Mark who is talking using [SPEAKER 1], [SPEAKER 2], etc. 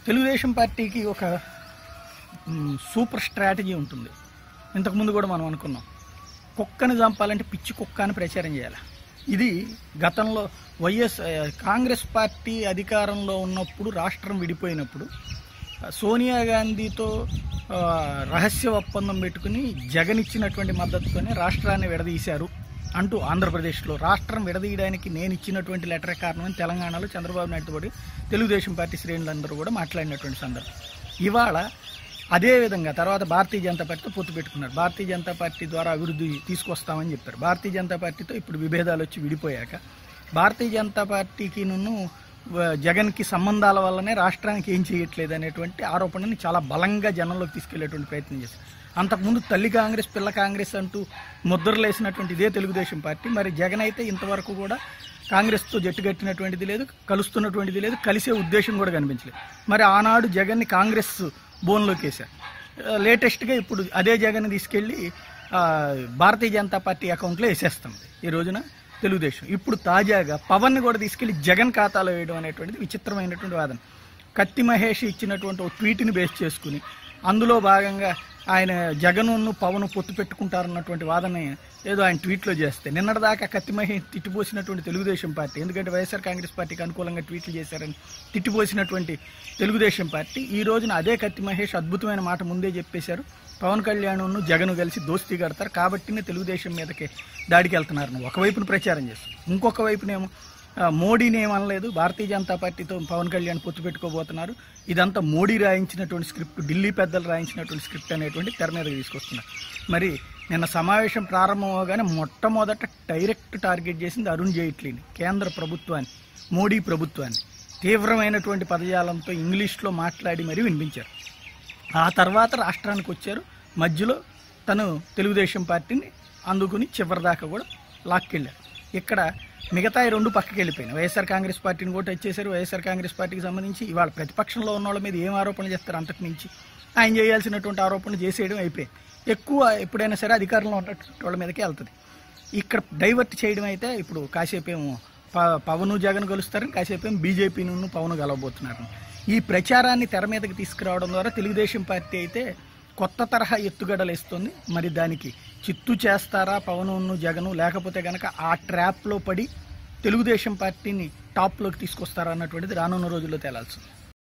[SPEAKER 1] తెలుగుదేశం పార్టీకి ఒక మ్, super strategy ఉంటుంది ఇంతకుముందు కూడా మనం అనుకున్నాం కుక్కని చంపాలంటే పిచ్చి కుక్క అని ప్రచారం చేయాలి ఇది గతంలో వైఎస్ ఆ, కాంగ్రెస్ పార్టీ అధికారంలో ఉన్నప్పుడు రాష్ట్రం విడిపోయినప్పుడు ఆ, సోనియా గాంధీతో ఆ, రహస్య ఒప్పందం పెట్టుకుని జగన్ ఇచ్చినటువంటి మద్దతుతోనే రాష్ట్రాన్ని విడదీశారు అంటూ ఆంధ్రప్రదేశ్లో రాష్ట్రం విడదీయడానికి నేను ఇచ్చినటువంటి లెటర్ కారణమని తెలంగాణలో చంద్రబాబు నాయుడు పడి తెలుగుదేశం పార్టీ శ్రేణులందరూ కూడా మాట్లాడినటువంటి సందర్భం ఇవాళ అదే విధంగా తర్వాత భారతీయ జనతా పార్టీతో పొత్తు పెట్టుకున్నారు భారతీయ జనతా పార్టీ ద్వారా అభివృద్ధి తీసుకొస్తామని చెప్పారు భారతీయ జనతా పార్టీతో ఇప్పుడు విభేదాలు వచ్చి విడిపోయాక భారతీయ జనతా పార్టీకి నున్ను జగన్కి సంబంధాల వల్లనే రాష్ట్రానికి ఏం చేయట్లేదు అనేటువంటి ఆరోపణని చాలా బలంగా జనంలోకి తీసుకెళ్లేటువంటి ప్రయత్నం చేశారు అంతకుముందు తల్లి కాంగ్రెస్ పిల్ల కాంగ్రెస్ అంటూ ముద్రలేసినటువంటి ఇదే తెలుగుదేశం పార్టీ మరి జగన్ అయితే ఇంతవరకు కూడా కాంగ్రెస్తో జట్టు కట్టినటువంటిది లేదు కలుస్తున్నటువంటిది లేదు కలిసే ఉద్దేశం కూడా కనిపించలేదు మరి ఆనాడు జగన్ని కాంగ్రెస్ బోన్లోకి వేశారు ఆ, లేటెస్ట్గా ఇప్పుడు అదే జగన్ తీసుకెళ్ళి ఆ, భారతీయ జనతా పార్టీ అకౌంట్లో వేసేస్తుంది ఈ రోజున తెలుగుదేశం ఇప్పుడు తాజాగా పవన్ని కూడా తీసుకెళ్లి జగన్ ఖాతాలో వేయడం అనేటువంటిది విచిత్రమైనటువంటి వాదన కత్తి మహేష్ ఇచ్చినటువంటి ఒక ట్వీట్ని బేస్ చేసుకుని అందులో భాగంగా ఆయన జగన్ను పవన్ పొత్తు పెట్టుకుంటారన్నటువంటి వాదన ఏదో ఆయన ట్వీట్లో చేస్తే నిన్నటిదాకా కత్తి మహేష్ తిట్టిపోసినటువంటి తెలుగుదేశం పార్టీ ఎందుకంటే వైఎస్ఆర్ కాంగ్రెస్ పార్టీకి అనుకూలంగా ట్వీట్లు చేశారని తిట్టిపోసినటువంటి తెలుగుదేశం పార్టీ ఈ రోజున అదే కత్తి మహేష్ అద్భుతమైన మాట ముందే చెప్పేశారు పవన్ కళ్యాణ్ను జగన్ కలిసి దోస్తీ కడతారు కాబట్టినే తెలుగుదేశం మీదకి దాడికి వెళ్తున్నారు ఒకవైపున ప్రచారం చేస్తారు ఇంకొక వైపునేమో ఆ, మోడీని ఏమనలేదు భారతీయ జనతా పార్టీతో పవన్ కళ్యాణ్ పొత్తు పెట్టుకోబోతున్నారు ఇదంతా మోడీ రాయించినటువంటి స్క్రిప్ట్ ఢిల్లీ పెద్దలు రాయించినటువంటి స్క్రిప్ట్ అనేటువంటి తెర మీదకి తీసుకొస్తున్నారు మరి నిన్న సమావేశం ప్రారంభం అవగానే మొట్టమొదట డైరెక్ట్ టార్గెట్ చేసింది అరుణ్ జైట్లీని కేంద్ర ప్రభుత్వాన్ని మోడీ ప్రభుత్వాన్ని తీవ్రమైనటువంటి పదజాలంతో ఇంగ్లీష్లో మాట్లాడి మరీ వినిపించారు ఆ తర్వాత రాష్ట్రానికి వచ్చారు మధ్యలో తను తెలుగుదేశం పార్టీని అందుకుని చివరిదాకా కూడా లాక్కెళ్ళారు ఇక్కడ మిగతా ఈ రెండు పక్కకి వెళ్ళిపోయినాయి వైఎస్ఆర్ కాంగ్రెస్ పార్టీని కూడా వచ్చేసారు వైఎస్ఆర్ కాంగ్రెస్ పార్టీకి సంబంధించి ఇవాళ ప్రతిపక్షంలో ఉన్న వాళ్ళ మీద ఏం ఆరోపణలు చేస్తారు అంతకు మించి ఆయన చేయాల్సినటువంటి ఆరోపణలు చేసేయడం అయిపోయింది ఎక్కువ ఎప్పుడైనా సరే అధికారంలో ఉన్నటువంటి వాళ్ళ మీదకే వెళ్తుంది ఇక్కడ డైవర్ట్ చేయడం అయితే ఇప్పుడు కాసేపు ఏమో ప- పవన్ జగన్ కలుస్తారని కాసేపు ఏమో బీజేపీను పవన్ కలవబోతున్నారు ఈ ప్రచారాన్ని తెర మీదకి తీసుకురావడం ద్వారా తెలుగుదేశం పార్టీ అయితే కొత్త తరహా ఎత్తుగడలు ఇస్తుంది మరి దానికి చిత్తు చేస్తారా పవను జగను లేకపోతే గనక ఆ ట్రాప్లో పడి తెలుగుదేశం పార్టీని టాప్లోకి తీసుకొస్తారా అన్నటువంటిది రానున్న రోజుల్లో తేలాల్సింది